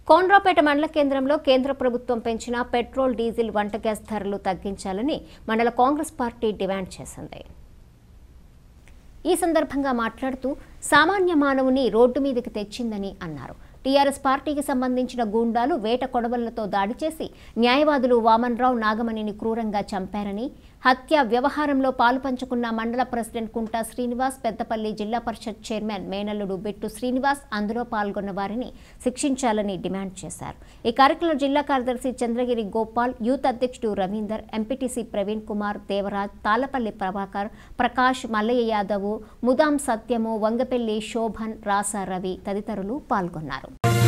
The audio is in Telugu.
కోన్రాపేట మండల కేంద్రంలో కేంద్ర ప్రభుత్వం పెంచిన పెట్రోల్ డీజిల్ వంట గ్యాస్ ధరలు తగ్గించాలని మండల కాంగ్రెస్ పార్టీ డిమాండ్ చేసింది ఈ సందర్భంగా మాట్లాడుతూ సామాన్య మానవుని రోడ్డు మీదకి తెచ్చిందని అన్నారు టీఆర్ఎస్ పార్టీకి సంబంధించిన గూండాలు వేట కొడవళ్లతో దాడి చేసి న్యాయవాదులు వామన్రావు నాగమణిని క్రూరంగా చంపారని హత్య వ్యవహారంలో పాలుపంచుకున్న మండల ప్రెసిడెంట్ కుంటా శ్రీనివాస్ పెద్దపల్లి జిల్లా పరిషత్ చైర్మన్ మేనల్లుడు బెట్టు శ్రీనివాస్ అందులో పాల్గొన్న వారిని శిక్షించాలని డిమాండ్ చేశారు ఈ కార్యక్రమంలో జిల్లా కార్యదర్శి చంద్రగిరి గోపాల్ యూత్ అధ్యక్షుడు రవీందర్ ఎంపీటీసీ ప్రవీణ్ కుమార్ దేవరాజ్ తాలపల్లి ప్రభాకర్ ప్రకాష్ మల్లయ్య యాదవ్ ముదాం సత్యము వంగపెల్లి శోభన్ రాసా రవి తదితరులు పాల్గొన్నారు